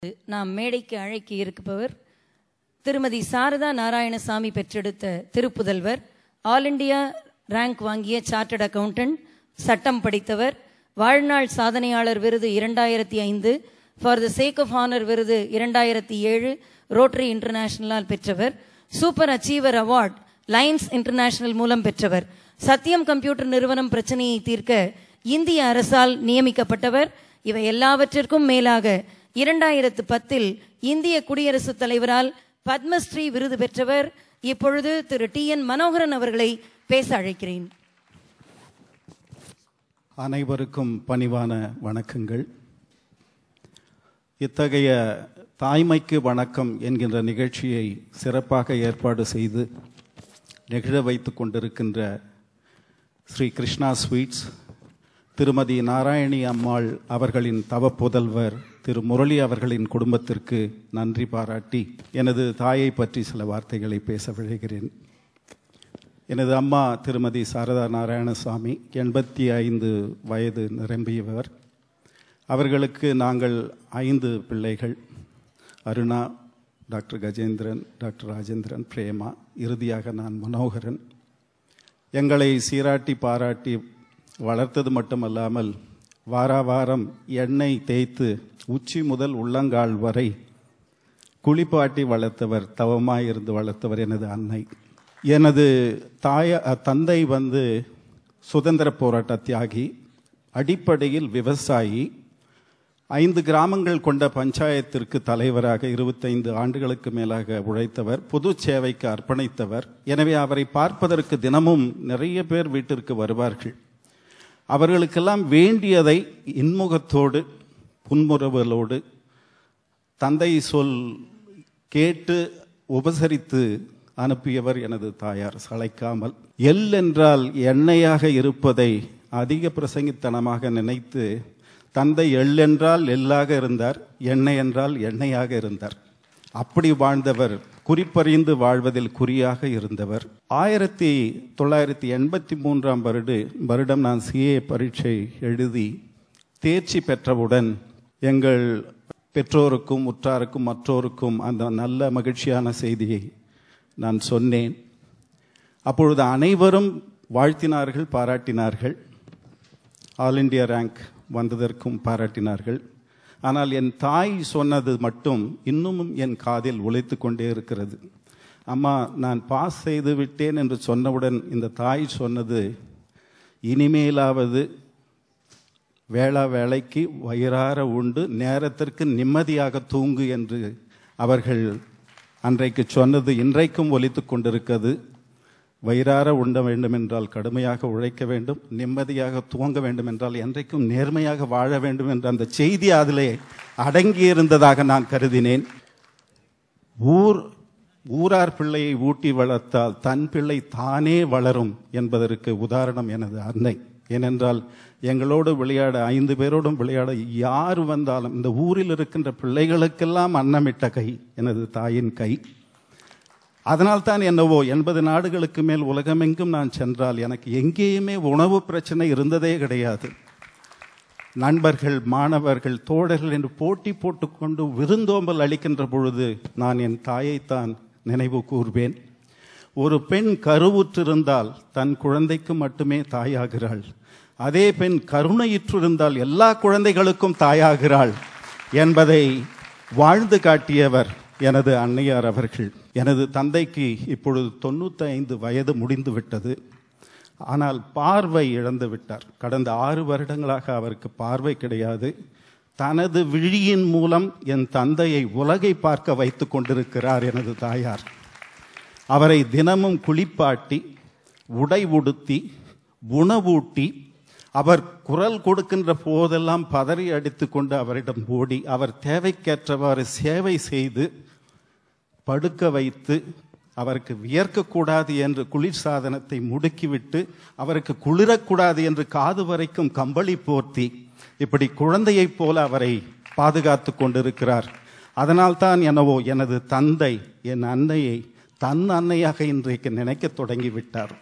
நாம் மேடைக்கு அழைக்க இருப்பவர் திருமதி சாரதா நாராயணசாமி பெற்றெடுத்த திருப்புதல்வர் ஆல் இண்டியா ரேங்க் வாங்கிய சார்ட்டர்ட் அக்கவுண்டன்ட் சட்டம் படித்தவர் வாழ்நாள் சாதனையாளர் விருது இரண்டாயிரத்தி ஐந்து for the sake of honour விருது இரண்டாயிரத்தி ஏழு ரோட்டரி இன்டர்நேஷனலால் பெற்றவர் super achiever award Lions International மூலம் பெற்றவர் சத்தியம் கம்ப்யூட்டர் நிறுவனம் பிரச்சனையை தீர்க்க இந்திய அரசால் நியமிக்கப்பட்டவர் இவை எல்லாவற்றிற்கும் மேலாக இரண்டாயிரத்து பத்தில் இந்திய குடியரசுத் தலைவரால் பத்மஸ்ரீ விருது பெற்றவர் இப்பொழுது திரு டி என் மனோகரன் அவர்களை பேச அழைக்கிறேன் அனைவருக்கும் பணிவான வணக்கங்கள் இத்தகைய தாய்மைக்கு வணக்கம் என்கின்ற நிகழ்ச்சியை சிறப்பாக ஏற்பாடு செய்து நெகிழ வைத்துக் கொண்டிருக்கின்ற ஸ்ரீ கிருஷ்ணா ஸ்வீட்ஸ் திருமதி நாராயணி அம்மாள் அவர்களின் தவப்புதல்வர் திரு முரளி அவர்களின் குடும்பத்திற்கு நன்றி பாராட்டி எனது தாயை பற்றி சில வார்த்தைகளை பேச விழைகிறேன் எனது அம்மா திருமதி சாரதா நாராயணசாமி எண்பத்தி ஐந்து வயது நிரம்பியவர் அவர்களுக்கு நாங்கள் ஐந்து பிள்ளைகள் அருணா டாக்டர் கஜேந்திரன் டாக்டர் ராஜேந்திரன் பிரேமா இறுதியாக நான் மனோகரன் எங்களை சீராட்டி பாராட்டி வளர்த்தது மட்டுமல்லாமல் வாரா வாரம் எண்ணெய் தேய்த்து உச்சி முதல் உள்ளங்கால் வரை குளிப்பாட்டி வளர்த்தவர் தவமாயிருந்து வளர்த்தவர் எனது அன்னை எனது தாய தந்தை வந்து சுதந்திர போராட்ட தியாகி அடிப்படையில் விவசாயி ஐந்து கிராமங்கள் கொண்ட பஞ்சாயத்திற்கு தலைவராக இருபத்தைந்து ஆண்டுகளுக்கு மேலாக உழைத்தவர் பொது சேவைக்கு அர்ப்பணித்தவர் எனவே அவரை பார்ப்பதற்கு தினமும் நிறைய பேர் வீட்டிற்கு வருவார்கள் அவர்களுக்கெல்லாம் வேண்டியதை இன்முகத்தோடு புன்முறுவலோடு தந்தை சொல் கேட்டு உபசரித்து அனுப்பியவர் எனது தாயார் சளைக்காமல் எல் என்றால் எண்ணெயாக இருப்பதை அதிக பிரசங்கித்தனமாக நினைத்து தந்தை எள் என்றால் எள்ளாக இருந்தார் எண்ணெய் என்றால் எண்ணெயாக இருந்தார் அப்படி வாழ்ந்தவர் குறிப்பறிந்து வாழ்வதில் குறியாக இருந்தவர் ஆயிரத்தி தொள்ளாயிரத்தி எண்பத்தி மூன்றாம் வருடு வருடம் நான் சிஏ பரீட்சை எழுதி தேர்ச்சி பெற்றவுடன் எங்கள் பெற்றோருக்கும் உற்றாருக்கும் மற்றோருக்கும் அந்த நல்ல மகிழ்ச்சியான செய்தியை நான் சொன்னேன் அப்பொழுது அனைவரும் வாழ்த்தினார்கள் பாராட்டினார்கள் ஆல் இண்டியா ரேங்க் வந்ததற்கும் பாராட்டினார்கள் ஆனால் என் தாய் சொன்னது மட்டும் இன்னமும் என் காதில் உழைத்து கொண்டே இருக்கிறது அம்மா நான் பாஸ் செய்து விட்டேன் என்று சொன்னவுடன் இந்த தாய் சொன்னது இனிமேலாவது வேளா வேலைக்கு வயிறார உண்டு நேரத்திற்கு நிம்மதியாக தூங்கு என்று அவர்கள் அன்றைக்கு சொன்னது இன்றைக்கும் ஒலித்து கொண்டிருக்கிறது வயிறார உண்ட வேண்டும் என்றால் கடுமையாக உழைக்க வேண்டும் நிம்மதியாக துவங்க வேண்டும் என்றால் என்றைக்கும் நேர்மையாக வாழ வேண்டும் என்ற அந்த செய்தி அதிலே அடங்கியிருந்ததாக நான் கருதினேன் ஊர் ஊரார் பிள்ளையை ஊட்டி வளர்த்தால் தன் பிள்ளை தானே வளரும் என்பதற்கு உதாரணம் எனது அன்னை ஏனென்றால் எங்களோடு விளையாட ஐந்து பேரோடும் விளையாட யார் வந்தாலும் இந்த ஊரில் இருக்கின்ற பிள்ளைகளுக்கெல்லாம் அன்னமிட்ட கை எனது தாயின் கை அதனால் தான் என்னவோ எண்பது நாடுகளுக்கு மேல் உலகமெங்கும் நான் சென்றால் எனக்கு எங்கேயுமே உணவு பிரச்சனை இருந்ததே கிடையாது நண்பர்கள் மாணவர்கள் தோழர்கள் என்று போட்டி போட்டுக்கொண்டு விருந்தோம்பல் அளிக்கின்ற பொழுது நான் என் தாயைத்தான் நினைவு கூர்வேன் ஒரு பெண் கருவுற்றிருந்தால் தன் குழந்தைக்கு மட்டுமே தாயாகிறாள் அதே பெண் கருணையுற்றிருந்தால் எல்லா குழந்தைகளுக்கும் தாயாகிறாள் என்பதை வாழ்ந்து காட்டியவர் எனது அன்னையார் அவர்கள் எனது தந்தைக்கு இப்பொழுது தொண்ணூற்றி ஐந்து வயது முடிந்து விட்டது ஆனால் பார்வை இழந்து விட்டார் கடந்த ஆறு வருடங்களாக அவருக்கு பார்வை கிடையாது தனது விழியின் மூலம் என் தந்தையை உலகை பார்க்க வைத்து கொண்டிருக்கிறார் எனது தாயார் அவரை தினமும் குளிப்பாட்டி உடை உடுத்தி உணவூட்டி அவர் குரல் கொடுக்கின்ற போதெல்லாம் பதறி அடித்து கொண்டு அவரிடம் ஓடி அவர் தேவைக்கேற்றவாறு சேவை செய்து படுக்க வைத்து அவருக்கு வியர்க்கக்கூடாது என்று குளிர் சாதனத்தை முடுக்கிவிட்டு அவருக்கு குளிரக்கூடாது என்று காது வரைக்கும் கம்பளி போர்த்தி இப்படி குழந்தையைப் போல அவரை பாதுகாத்து கொண்டிருக்கிறார் அதனால்தான் என்னவோ எனது தந்தை என் அன்னையை தன் அன்னையாக இன்றைக்கு நினைக்க தொடங்கிவிட்டார்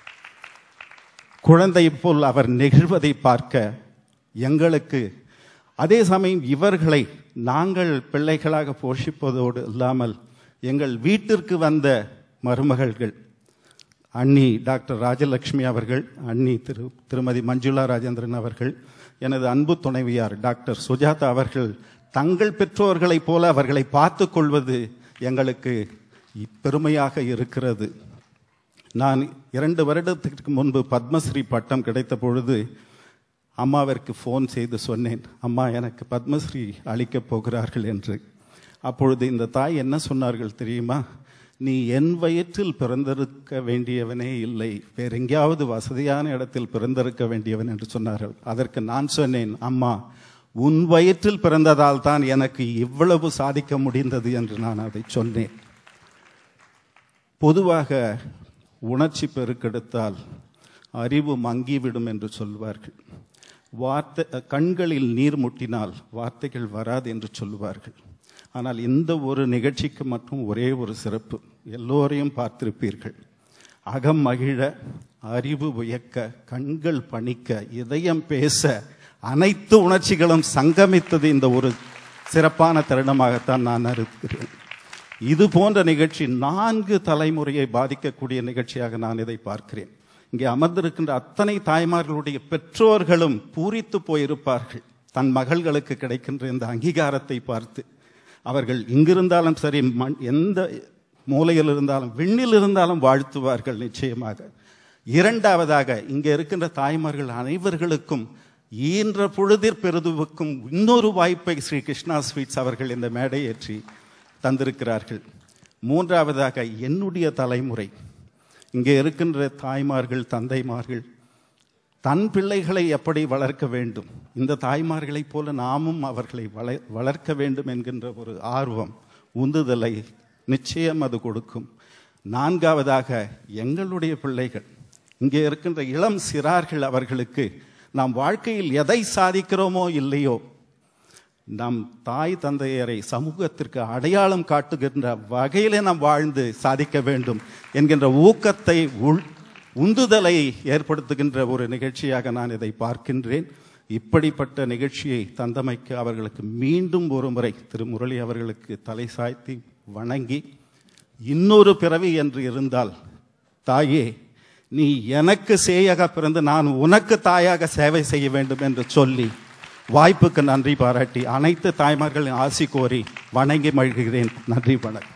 குழந்தை போல் அவர் நெகிழ்வதை பார்க்க எங்களுக்கு அதே சமயம் இவர்களை நாங்கள் பிள்ளைகளாக போஷிப்பதோடு இல்லாமல் எங்கள் வீட்டிற்கு வந்த மருமகள்கள் அண்ணி டாக்டர் ராஜலட்சுமி அவர்கள் அண்ணி திரு திருமதி மஞ்சுளா ராஜேந்திரன் அவர்கள் எனது அன்பு துணைவியார் டாக்டர் சுஜாதா அவர்கள் தங்கள் பெற்றோர்களைப் போல அவர்களை பார்த்து கொள்வது எங்களுக்கு பெருமையாக இருக்கிறது நான் இரண்டு வருடத்திற்கு முன்பு பத்மஸ்ரீ பட்டம் கிடைத்த பொழுது அம்மாவிற்கு ஃபோன் செய்து சொன்னேன் அம்மா எனக்கு பத்மஸ்ரீ அளிக்கப் போகிறார்கள் என்று அப்பொழுது இந்த தாய் என்ன சொன்னார்கள் தெரியுமா நீ என் வயிற்றில் பிறந்திருக்க வேண்டியவனே இல்லை வேற எங்கேயாவது வசதியான இடத்தில் பிறந்திருக்க வேண்டியவன் என்று சொன்னார்கள் அதற்கு நான் சொன்னேன் அம்மா உன் வயிற்றில் பிறந்ததால் தான் எனக்கு இவ்வளவு சாதிக்க முடிந்தது என்று நான் அதை சொன்னேன் பொதுவாக உணர்ச்சி பெருக்கெடுத்தால் அறிவு மங்கிவிடும் என்று சொல்வார்கள் வார்த்தை கண்களில் நீர் முட்டினால் வார்த்தைகள் வராது என்று சொல்லுவார்கள் ஆனால் இந்த ஒரு நிகழ்ச்சிக்கு மட்டும் ஒரே ஒரு சிறப்பு எல்லோரையும் பார்த்திருப்பீர்கள் அகம் மகிழ அறிவு உயக்க கண்கள் பணிக்க இதயம் பேச அனைத்து உணர்ச்சிகளும் சங்கமித்தது இந்த ஒரு சிறப்பான தருணமாகத்தான் நான் அறிகிறேன் இது போன்ற நிகழ்ச்சி நான்கு தலைமுறையை பாதிக்கக்கூடிய நிகழ்ச்சியாக நான் இதை பார்க்கிறேன் இங்கே அமர்ந்திருக்கின்ற அத்தனை தாய்மார்களுடைய பெற்றோர்களும் பூரித்து போயிருப்பார்கள் தன் மகள்களுக்கு கிடைக்கின்ற இந்த அங்கீகாரத்தை பார்த்து அவர்கள் இங்கிருந்தாலும் சரி மண் எந்த மூலையில் இருந்தாலும் விண்ணில் இருந்தாலும் வாழ்த்துவார்கள் நிச்சயமாக இரண்டாவதாக இங்கே இருக்கின்ற தாய்மார்கள் அனைவர்களுக்கும் ஈன்ற பொழுதிற் பெருதுவுக்கும் இன்னொரு வாய்ப்பை ஸ்ரீ கிருஷ்ணா ஸ்வீட்ஸ் அவர்கள் இந்த மேடை ஏற்றி தந்திருக்கிறார்கள் மூன்றாவதாக என்னுடைய தலைமுறை இங்கே இருக்கின்ற தாய்மார்கள் தந்தைமார்கள் தன் பிள்ளைகளை எப்படி வளர்க்க வேண்டும் இந்த தாய்மார்களைப் போல நாமும் அவர்களை வள வளர்க்க வேண்டும் என்கின்ற ஒரு ஆர்வம் உந்துதலை நிச்சயம் அது கொடுக்கும் நான்காவதாக எங்களுடைய பிள்ளைகள் இங்கே இருக்கின்ற இளம் சிறார்கள் அவர்களுக்கு நாம் வாழ்க்கையில் எதை சாதிக்கிறோமோ இல்லையோ நம் தாய் தந்தையரை சமூகத்திற்கு அடையாளம் காட்டுகின்ற வகையிலே நாம் வாழ்ந்து சாதிக்க வேண்டும் என்கின்ற ஊக்கத்தை உள் உந்துதலை ஏற்படுத்துகின்ற ஒரு நிகழ்ச்சியாக நான் இதை பார்க்கின்றேன் இப்படிப்பட்ட நிகழ்ச்சியை தந்தமைக்கு அவர்களுக்கு மீண்டும் ஒரு முறை திரு முரளி அவர்களுக்கு தலை சாய்த்தி வணங்கி இன்னொரு பிறவி என்று இருந்தால் தாயே நீ எனக்கு சேயாக பிறந்து நான் உனக்கு தாயாக சேவை செய்ய வேண்டும் என்று சொல்லி வாய்ப்புக்கு நன்றி பாராட்டி அனைத்து தாய்மார்களின் ஆசி கோரி வணங்கி மகிழ்கிறேன் நன்றி வணக்கம்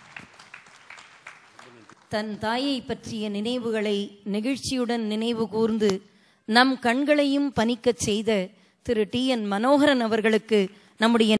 தன் தாயை பற்றிய நினைவுகளை நெகிழ்ச்சியுடன் நினைவு கூர்ந்து நம் கண்களையும் பனிக்கச் செய்த திரு டி என் மனோகரன் அவர்களுக்கு நம்முடைய